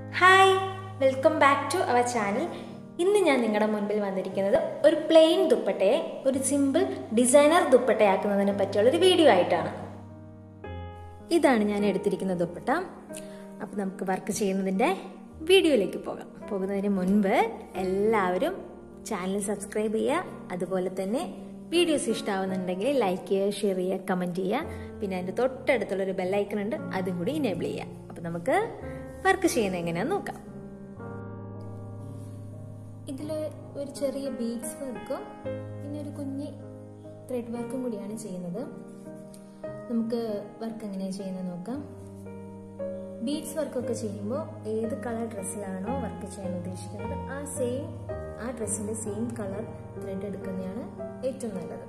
hi welcome back to our channel ഇന്ന് ഞാൻ നിങ്ങളുടെ മുൻപിൽ വന്നിരിക്കുന്നത് ഒരു പ്ലെയിൻ ദുപ്പട്ടയെ ഒരു സിമ്പിൾ ഡിസൈനർ ദുപ്പട്ടയാക്കുന്നതിനെ പറ്റിയുള്ള ഒരു വീഡിയോ ആയിട്ടാണ് ഇതാണ് ഞാൻ എടുത്തിരിക്കുന്ന ദുപ്പട്ട അപ്പോൾ നമുക്ക് വർക്ക് ചെയ്യുന്നതിൻ്റെ വീഡിയോയിലേക്ക് പോകാം പോകുന്നതിന് മുൻപ് എല്ലാവരും ചാനൽ സബ്സ്ക്രൈബ് ചെയ്യുക അതുപോലെ തന്നെ വീഡിയോസ് ഇഷ്ടമാവുന്നുണ്ടെങ്കിൽ ലൈക്ക് ചെയ്യുക ഷെയർ ചെയ്യുക കമൻറ്റ് ചെയ്യുക പിന്നെ അതിൻ്റെ തൊട്ടടുത്തുള്ളൊരു ബെല്ലൈക്കൺ ഉണ്ട് അതും കൂടി ഇനേബിൾ ചെയ്യുക അപ്പോൾ നമുക്ക് വർക്ക് ചെയ്യുന്നത് എങ്ങനെയാണെന്ന് നോക്കാം ഇതിൽ ഒരു ചെറിയ ബീഡ്സ് വർക്കും പിന്നെ ഒരു കുഞ്ഞ് ത്രെഡ് വർക്കും കൂടിയാണ് ചെയ്യുന്നത് നമുക്ക് വർക്ക് എങ്ങനെയാണ് ചെയ്യുന്നത് നോക്കാം ബീഡ്സ് വർക്കൊക്കെ ചെയ്യുമ്പോൾ ഏത് കളർ ഡ്രസ്സിലാണോ വർക്ക് ചെയ്യാൻ ഉദ്ദേശിക്കുന്നത് ആ സെയിം ആ ഡ്രസ്സിൻ്റെ സെയിം കളർ ത്രെഡ് എടുക്കുന്നതാണ് ഏറ്റവും നല്ലത്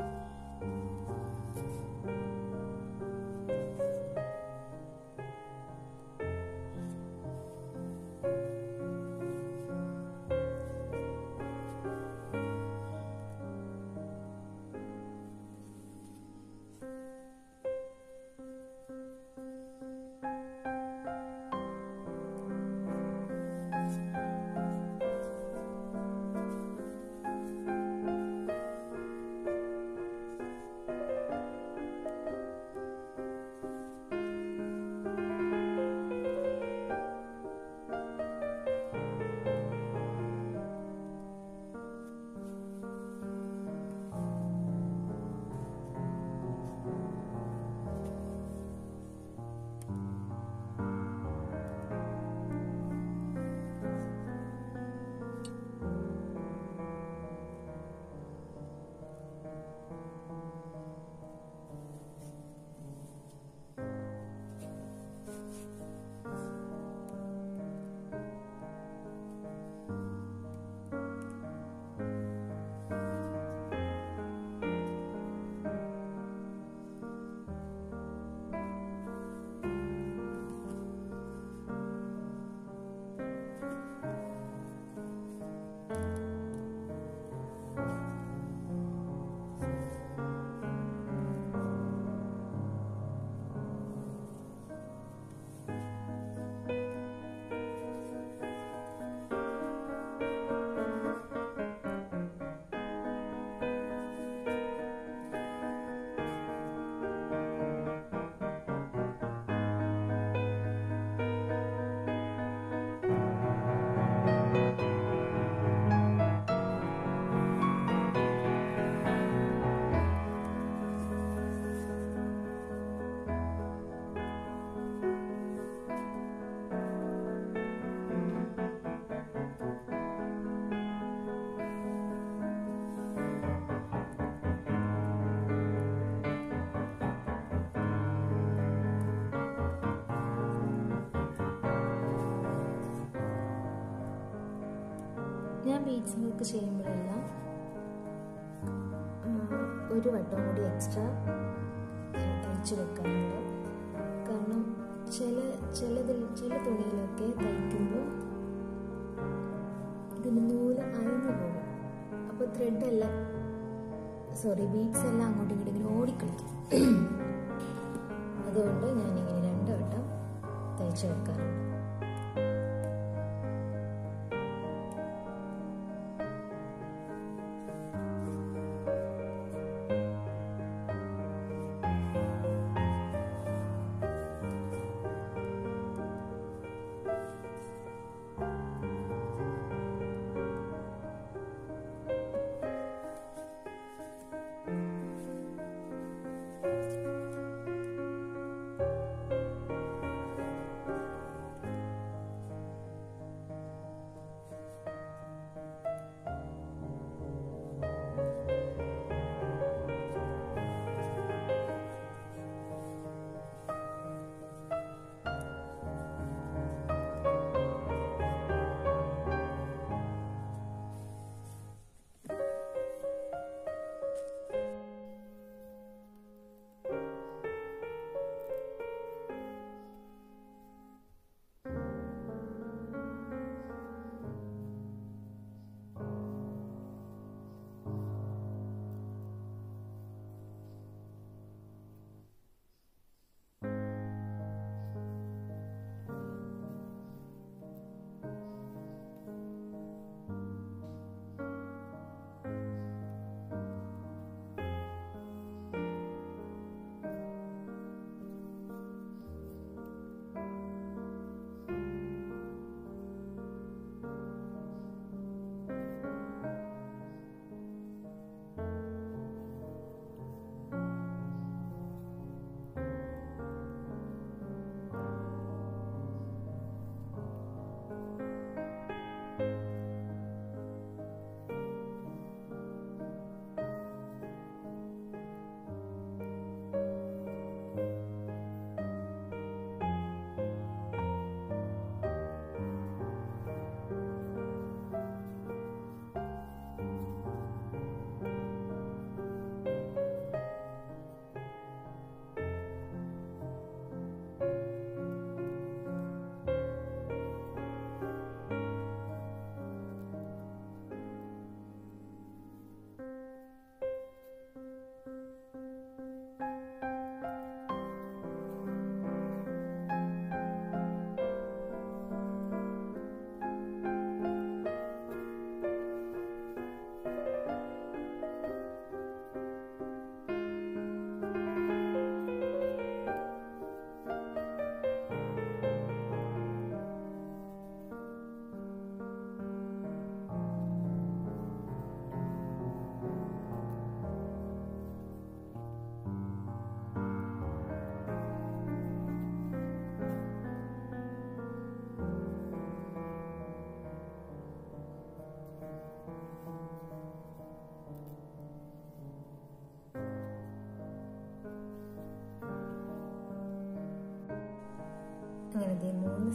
ഞാൻ ബീഡ്സ് വർക്ക് ചെയ്യുമ്പോഴെല്ലാം ഒരു വട്ടം കൂടി എക്സ്ട്രാ തയ്ച്ചു വെക്കാറുണ്ട് കാരണം ചില ചിലതിൽ ചില തുണിയിലൊക്കെ തയ്ക്കുമ്പോൾ ഇതിന് നൂല് അയഞ്ഞു പോകും അപ്പോൾ ത്രെഡ് എല്ലാം സോറി ബീഡ്സ് എല്ലാം അങ്ങോട്ടും ഇങ്ങോട്ടും ഇങ്ങനെ ഓടിക്കളിക്കും അതുകൊണ്ട് ഞാനിങ്ങനെ രണ്ട് വട്ടം തയ്ച്ചു വെക്കാറുണ്ട്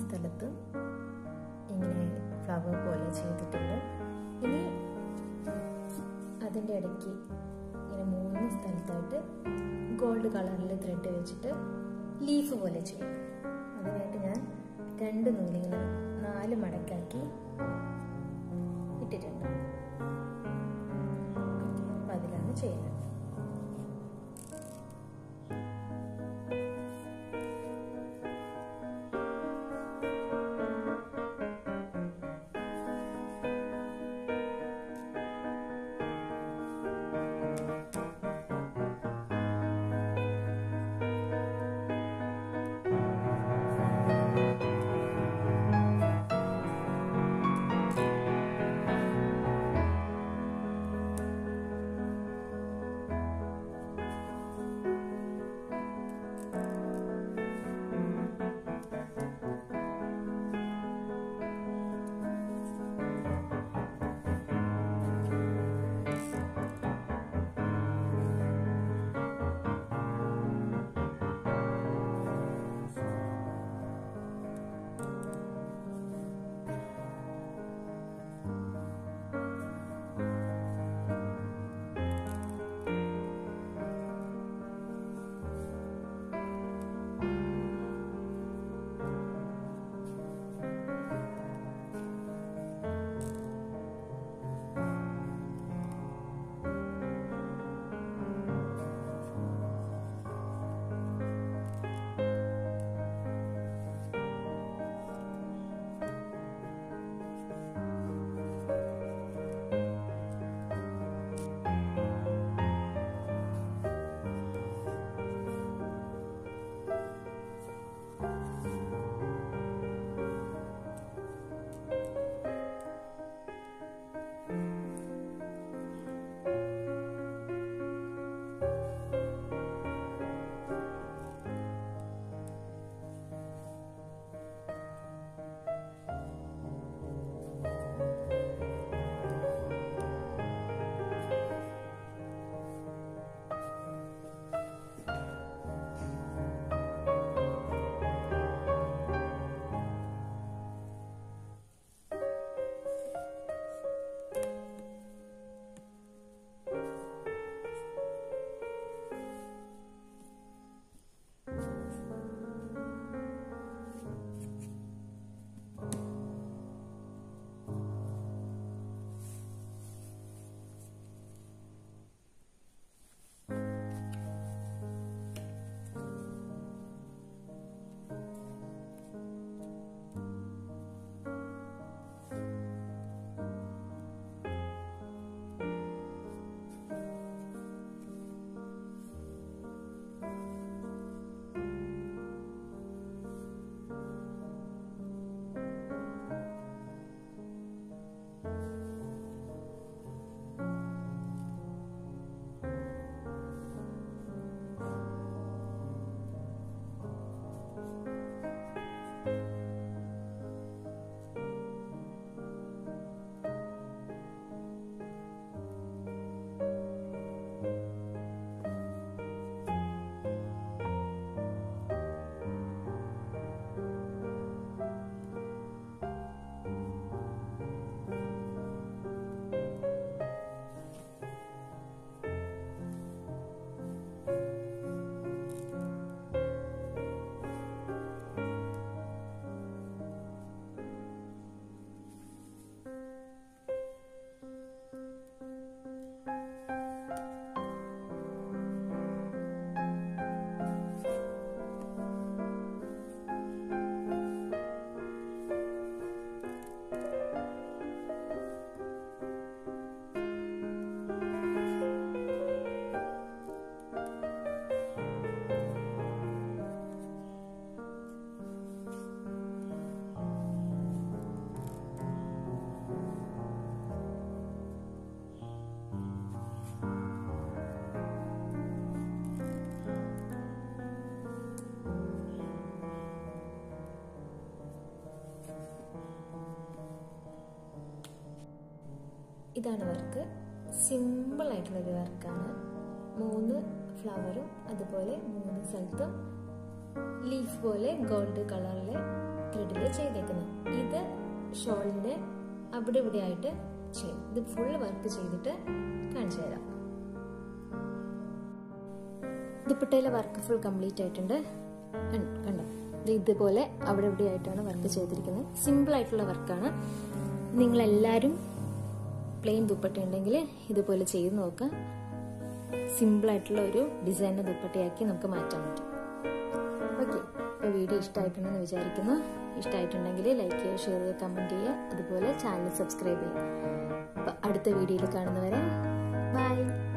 സ്ഥലത്തും ഇങ്ങനെ ഫ്ലവർ പോലെ ചെയ്തിട്ടുണ്ട് ഇനി അതിൻ്റെ ഇടയ്ക്ക് ഇങ്ങനെ മൂന്ന് സ്ഥലത്തായിട്ട് ഗോൾഡ് കളറിൽ ത്രെഡ് വെച്ചിട്ട് ലീഫ് പോലെ ചെയ്യും അതിനായിട്ട് ഞാൻ രണ്ട് നൂലിങ്ങനെ നാല് മടക്കാക്കി ഇട്ടിട്ടുണ്ട് അപ്പം അതിലാണ് ചെയ്യുന്നത് ഇതാണ് വർക്ക് സിമ്പിൾ ആയിട്ടുള്ളൊരു വർക്കാണ് മൂന്ന് ഫ്ലവറും അതുപോലെ മൂന്ന് സ്ഥലത്തും ലീഫ് പോലെ ഗോൾഡ് കളറിൽ ത്രെഡിൽ ചെയ്തേക്കുന്നത് ഇത് ഷോളിൻ്റെ അവിടെ ഇവിടെ ആയിട്ട് ചെയ്യും ഇത് ഫുൾ വർക്ക് ചെയ്തിട്ട് കാണിച്ചു തരാം ദുപ്പട്ടയിലെ വർക്ക് ഫുൾ കംപ്ലീറ്റ് ആയിട്ടുണ്ട് കണ്ടോ ഇത് ഇതുപോലെ അവിടെ ഇവിടെ ആയിട്ടാണ് വർക്ക് ചെയ്തിരിക്കുന്നത് സിമ്പിൾ ആയിട്ടുള്ള വർക്കാണ് നിങ്ങൾ എല്ലാവരും പ്ലെയിൻ ദുപ്പട്ട ഉണ്ടെങ്കിൽ ഇതുപോലെ ചെയ്ത് നോക്കുക സിമ്പിൾ ആയിട്ടുള്ള ഒരു ഡിസൈനർ ദുപ്പട്ടയാക്കി നമുക്ക് മാറ്റാൻ പറ്റും ഓക്കെ ഇപ്പോൾ വീഡിയോ ഇഷ്ടമായിട്ടുണ്ടെന്ന് വിചാരിക്കുന്നു ഇഷ്ടമായിട്ടുണ്ടെങ്കിൽ ലൈക്ക് ചെയ്യുക ഷെയർ ചെയ്യുക കമൻറ്റ് ചെയ്യുക അതുപോലെ ചാനൽ സബ്സ്ക്രൈബ് ചെയ്യുക അപ്പോൾ അടുത്ത വീഡിയോയിൽ കാണുന്നവരെ ബൈ